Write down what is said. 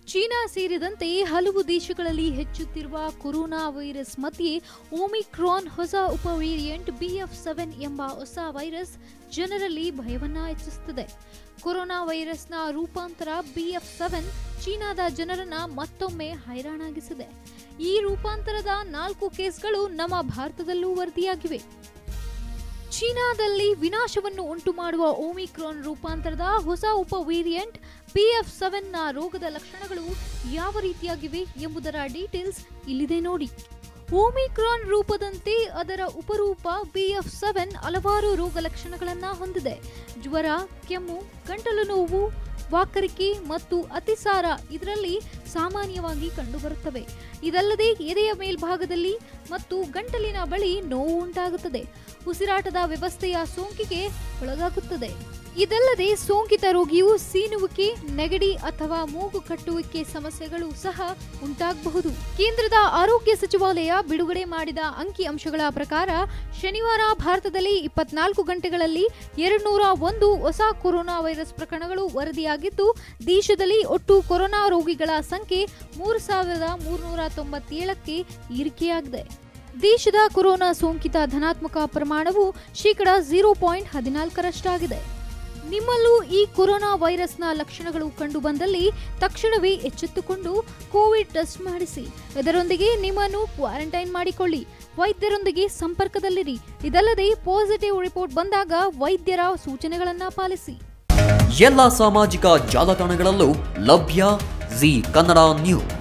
China ಸೇರಿದಂತೆ ಹಲವು ದೇಶಗಳಲ್ಲಿ ಹೆಚ್ಚುತ್ತಿರುವ ಕೊರೋನಾ ವೈರಸ್ ಮಧ್ಯೆ ಓಮಿಕ್ರಾನ್ ಹೊಸ ಉಪ ವೇರಿಯಂಟ್ ಬಿಎಫ್ ಸೆವೆನ್ ಎಂಬ ಹೊಸ ವೈರಸ್ ಜನರಲ್ಲಿ ಭಯವನ್ನ ಹೆಚ್ಚಿಸುತ್ತದೆ ಕೊರೋನಾ ವೈರಸ್ನ ರೂಪಾಂತರ ಬಿಎಫ್ ಸೆವೆನ್ ಚೀನಾದ ಜನರನ್ನ ಮತ್ತೊಮ್ಮೆ ಹೈರಾಣಾಗಿಸಿದೆ ಈ ರೂಪಾಂತರದ ನಾಲ್ಕು ಕೇಸ್ಗಳು ನಮ್ಮ ಭಾರತದಲ್ಲೂ ವರದಿಯಾಗಿವೆ ಚೀನಾದಲ್ಲಿ ವಿನಾಶವನ್ನು ಉಂಟು ಮಾಡುವ ಓಮಿಕ್ರಾನ್ ರೂಪಾಂತರದ ಹೊಸ ಉಪ ವೇರಿಯಂಟ್ ಪಿಎಫ್ ಸೆವೆನ್ನ ರೋಗದ ಲಕ್ಷಣಗಳು ಯಾವ ರೀತಿಯಾಗಿವೆ ಎಂಬುದರ ಡೀಟೇಲ್ಸ್ ಇಲ್ಲಿದೆ ನೋಡಿ ಓಮಿಕ್ರಾನ್ ರೂಪದಂತೆ ಅದರ ಉಪರೂಪ ಬಿಎಫ್ ಸೆವೆನ್ ಹಲವಾರು ರೋಗ ಲಕ್ಷಣಗಳನ್ನು ಹೊಂದಿದೆ ಜ್ವರ ಕೆಮ್ಮು ಗಂಟಲು ನೋವು ವಾಕರಿಕೆ ಮತ್ತು ಅತಿಸಾರ ಇದರಲ್ಲಿ ಸಾಮಾನ್ಯವಾಗಿ ಕಂಡುಬರುತ್ತವೆ ಇದಲ್ಲದೆ ಎದೆಯ ಮೇಲ್ಭಾಗದಲ್ಲಿ ಮತ್ತು ಗಂಟಲಿನ ಬಳಿ ನೋವು ಉಂಟಾಗುತ್ತದೆ ಉಸಿರಾಟದ ವ್ಯವಸ್ಥೆಯ ಸೋಂಕಿಗೆ ಒಳಗಾಗುತ್ತದೆ ಇದಲ್ಲದೆ ಸೋಂಕಿತ ರೋಗಿಯು ಸೀನುವಿಕೆ ನೆಗಡಿ ಅಥವಾ ಮೂಗು ಕಟ್ಟುವಿಕೆ ಸಮಸ್ಯೆಗಳು ಸಹ ಉಂಟಾಗಬಹುದು ಕೇಂದ್ರದ ಆರೋಗ್ಯ ಸಚಿವಾಲಯ ಬಿಡುಗಡೆ ಮಾಡಿದ ಅಂಕಿ ಅಂಶಗಳ ಪ್ರಕಾರ ಶನಿವಾರ ಭಾರತದಲ್ಲಿ ಇಪ್ಪತ್ನಾಲ್ಕು ಗಂಟೆಗಳಲ್ಲಿ ಎರಡ್ನೂರ ಒಂದು ಹೊಸ ಕೊರೋನಾ ವೈರಸ್ ಪ್ರಕರಣಗಳು ವರದಿಯಾಗಿದ್ದು ದೇಶದಲ್ಲಿ ಒಟ್ಟು ಕೊರೋನಾ ರೋಗಿಗಳ ಸಂಖ್ಯೆ ಮೂರು ಸಾವಿರದ ಮೂರುನೂರ ತೊಂಬತ್ತೇಳಕ್ಕೆ ಏರಿಕೆಯಾಗಿದೆ ದೇಶದ ಕೊರೋನಾ ಸೋಂಕಿತ ಧನಾತ್ಮಕ ಪ್ರಮಾಣವು ಶೇಕಡ ಝೀರೋ ಪಾಯಿಂಟ್ ಹದಿನಾಲ್ಕರಷ್ಟಾಗಿದೆ ನಿಮ್ಮಲ್ಲೂ ಈ ಕೊರೋನಾ ವೈರಸ್ನ ಲಕ್ಷಣಗಳು ಕಂಡುಬಂದಲ್ಲಿ ತಕ್ಷಣವೇ ಎಚ್ಚೆತ್ತುಕೊಂಡು ಕೋವಿಡ್ ಟೆಸ್ಟ್ ಮಾಡಿಸಿ ಇದರೊಂದಿಗೆ ನಿಮ್ಮನ್ನು ಕ್ವಾರಂಟೈನ್ ಮಾಡಿಕೊಳ್ಳಿ ವೈದ್ಯರೊಂದಿಗೆ ಸಂಪರ್ಕದಲ್ಲಿರಿ ಇದಲ್ಲದೆ ಪಾಸಿಟಿವ್ ರಿಪೋರ್ಟ್ ಬಂದಾಗ ವೈದ್ಯರ ಸೂಚನೆಗಳನ್ನು ಪಾಲಿಸಿ ಎಲ್ಲ ಸಾಮಾಜಿಕ ಜಾಲತಾಣಗಳಲ್ಲೂ ಲಭ್ಯ ಜಿ ಕನ್ನಡ ನ್ಯೂಸ್